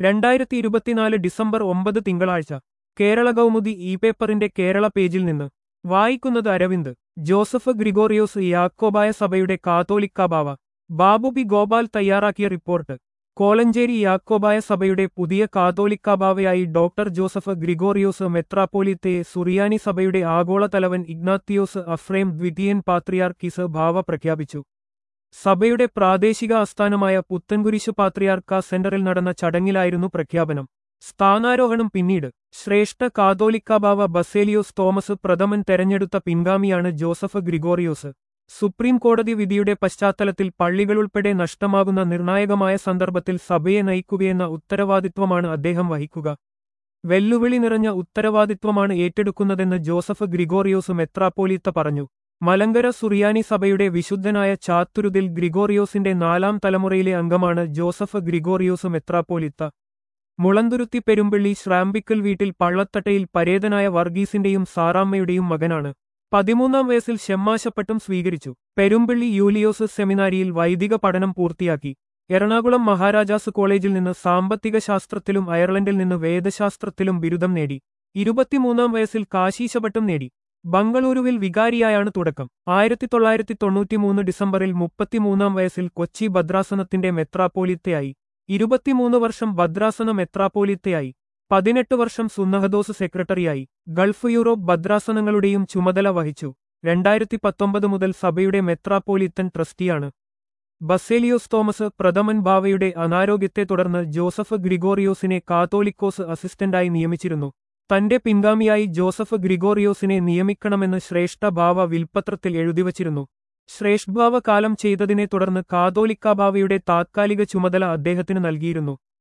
രണ്ടായിരത്തി ഇരുപത്തിനാല് ഡിസംബർ ഒമ്പത് തിങ്കളാഴ്ച കേരള കൗമുദി ഇ പേപ്പറിന്റെ കേരള പേജിൽ നിന്ന് വായിക്കുന്നത് അരവിന്ദ് ജോസഫ് ഗ്രിഗോറിയോസ് യാക്കോബായ സഭയുടെ കാത്തോലിക്ക ബാവ ബാബു പി ഗോപാൽ തയ്യാറാക്കിയ റിപ്പോർട്ട് കോലഞ്ചേരി യാക്കോബായ സഭയുടെ പുതിയ കാത്തോലിക്ക ബാവയായി ഡോക്ടർ ജോസഫ് ഗ്രിഗോറിയോസ് മെത്രാപ്പോലിത്തെ സുറിയാനി സഭയുടെ ആഗോളതലവൻ ഇഗ്നാത്തിയോസ് അഫ്രേം ദ്വിതീയൻ പാത്രിയാർക്കീസ് ഭാവ പ്രഖ്യാപിച്ചു സഭയുടെ പ്രാദേശിക ആസ്ഥാനമായ പുത്തൻകുരിശു പാത്രിയാർക്ക സെന്ററിൽ നടന്ന ചടങ്ങിലായിരുന്നു പ്രഖ്യാപനം സ്ഥാനാരോഹണം പിന്നീട് ശ്രേഷ്ഠ കാതോലിക്ക ബാവ ബസേലിയോസ് തോമസ് പ്രഥമൻ തെരഞ്ഞെടുത്ത പിൻഗാമിയാണ് ജോസഫ് ഗ്രിഗോറിയോസ് സുപ്രീം കോടതി വിധിയുടെ പശ്ചാത്തലത്തിൽ പള്ളികളുൾപ്പെടെ നഷ്ടമാകുന്ന നിർണായകമായ സന്ദർഭത്തിൽ സഭയെ നയിക്കുകയെന്ന ഉത്തരവാദിത്വമാണ് അദ്ദേഹം വഹിക്കുക വെല്ലുവിളി നിറഞ്ഞ ഉത്തരവാദിത്വമാണ് ഏറ്റെടുക്കുന്നതെന്ന് ജോസഫ് ഗ്രിഗോറിയോസ് മെത്രാപ്പോലീത്ത പറഞ്ഞു മലങ്കര സുറിയാനി സഭയുടെ വിശുദ്ധനായ ചാത്തുരുതിൽ ഗ്രിഗോറിയോസിന്റെ നാലാം തലമുറയിലെ അംഗമാണ് ജോസഫ് ഗ്രിഗോറിയോസ് മെത്രാപ്പോലിത്ത മുളന്തുരുത്തി പെരുമ്പള്ളി ശ്രാമ്പിക്കൽ വീട്ടിൽ പള്ളത്തട്ടയിൽ പരേതനായ വർഗീസിന്റെയും സാറാമ്മയുടെയും മകനാണ് പതിമൂന്നാം വയസ്സിൽ ഷെമ്മാശപ്പട്ടം സ്വീകരിച്ചു പെരുമ്പള്ളി യൂലിയോസ് സെമിനാരിയിൽ വൈദിക പഠനം പൂർത്തിയാക്കി എറണാകുളം മഹാരാജാസ് കോളേജിൽ നിന്ന് സാമ്പത്തിക ശാസ്ത്രത്തിലും അയർലൻഡിൽ നിന്ന് വേദശാസ്ത്രത്തിലും ബിരുദം നേടി ഇരുപത്തിമൂന്നാം വയസ്സിൽ കാശീശപട്ടം നേടി ബംഗളൂരുവിൽ വികാരിയായാണ് തുടക്കം ആയിരത്തി തൊള്ളായിരത്തി തൊണ്ണൂറ്റിമൂന്ന് ഡിസംബറിൽ മുപ്പത്തിമൂന്നാം വയസ്സിൽ കൊച്ചി ഭദ്രാസനത്തിന്റെ മെത്രാപ്പോലിത്തയായി ഇരുപത്തിമൂന്ന് വർഷം ഭദ്രാസന മെത്രാപ്പോലിത്തയായി പതിനെട്ട് വർഷം സുന്നഹദോസ് സെക്രട്ടറിയായി ഗൾഫ് യൂറോപ്പ് ഭദ്രാസനങ്ങളുടെയും ചുമതല വഹിച്ചു രണ്ടായിരത്തി പത്തൊമ്പത് മുതൽ സഭയുടെ മെത്രാപ്പോലിത്തൻ ട്രസ്റ്റിയാണ് ബസേലിയോസ് തോമസ് പ്രഥമൻ ബാവയുടെ അനാരോഗ്യത്തെ തുടർന്ന് ജോസഫ് ഗ്രിഗോറിയോസിനെ കാത്തോലിക്കോസ് അസിസ്റ്റന്റായി നിയമിച്ചിരുന്നു തന്റെ പിൻഗാമിയായി ജോസഫ് ഗ്രിഗോറിയോസിനെ നിയമിക്കണമെന്ന് ശ്രേഷ്ഠ ബാവ വിൽപത്രത്തിൽ എഴുതിവച്ചിരുന്നു ശ്രേഷ്ഠഭാവ കാലം ചെയ്തതിനെ തുടർന്ന് കാതോലിക്ക ബാവയുടെ താത്കാലിക ചുമതല അദ്ദേഹത്തിന് നൽകിയിരുന്നു